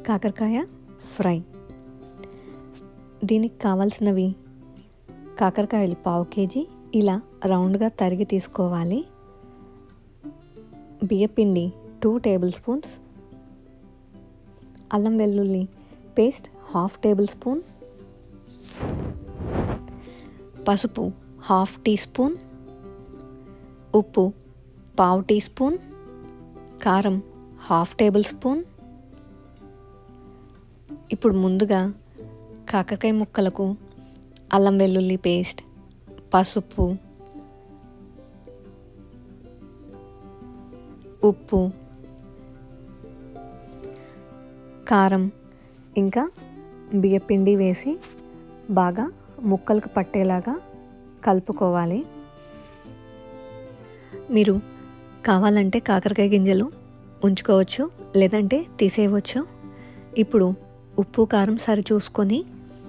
కాకరకాయ ఫ్రై దీనికి కావాల్సినవి కాకరకాయలు పావు కేజీ ఇలా రౌండ్గా తరిగి తీసుకోవాలి బియ్యపిండి టూ టేబుల్ స్పూన్స్ అల్లం వెల్లుల్లి పేస్ట్ హాఫ్ టేబుల్ స్పూన్ పసుపు హాఫ్ టీ స్పూన్ ఉప్పు పావు టీ స్పూన్ కారం హాఫ్ టేబుల్ స్పూన్ ఇప్పుడు ముందుగా కాకరకాయ ముక్కలకు అల్లం వెల్లుల్లి పేస్ట్ పసుపు ఉప్పు కారం ఇంకా బియ్యపిండి వేసి బాగా ముక్కలకు పట్టేలాగా కలుపుకోవాలి మీరు కావాలంటే కాకరకాయ గింజలు ఉంచుకోవచ్చు లేదంటే తీసేయవచ్చు ఇప్పుడు ఉప్పు కారం సరి చూసుకొని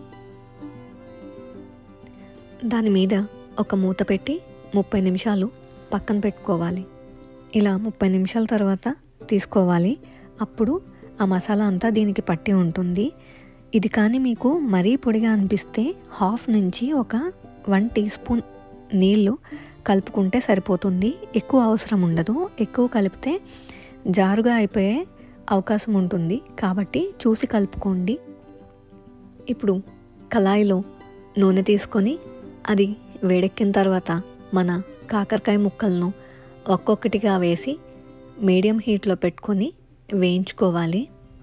దాని మీద ఒక మూత పెట్టి ముప్పై నిమిషాలు పక్కన పెట్టుకోవాలి ఇలా ముప్పై నిమిషాల తర్వాత తీసుకోవాలి అప్పుడు ఆ మసాలా అంతా దీనికి పట్టి ఉంటుంది ఇది కానీ మీకు మరీ పొడిగా అనిపిస్తే హాఫ్ నుంచి ఒక వన్ టీ స్పూన్ నీళ్ళు కలుపుకుంటే సరిపోతుంది ఎక్కువ అవసరం ఉండదు ఎక్కువ కలిపితే జారుగా అయిపోయే అవకాశం ఉంటుంది కాబట్టి చూసి కలుపుకోండి ఇప్పుడు కళాయిలో నూనె తీసుకొని అది వేడెక్కిన తర్వాత మన కాకరకాయ ముక్కలను ఒక్కొక్కటిగా వేసి మీడియం హీట్లో పెట్టుకొని వేయించుకోవాలి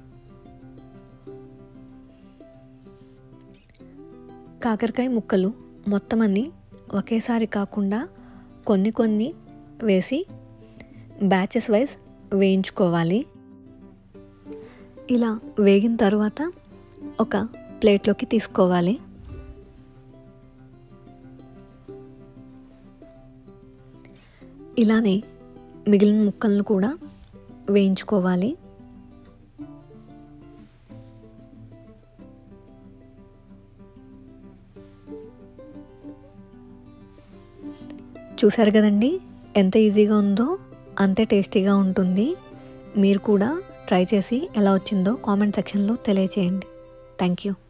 కాకరకాయ ముక్కలు మొత్తం అన్ని ఒకేసారి కాకుండా కొన్ని కొన్ని వేసి బ్యాచెస్ వైజ్ వేయించుకోవాలి ఇలా వేగిన తర్వాత ఒక ప్లేట్లోకి తీసుకోవాలి ఇలానే మిగిలిన ముక్కలను కూడా వేయించుకోవాలి చూసారు కదండి ఎంత ఈజీగా ఉందో అంతే టేస్టీగా ఉంటుంది మీరు కూడా ట్రై చేసి ఎలా వచ్చిందో కామెంట్ సెక్షన్లో తెలియచేయండి థ్యాంక్ యూ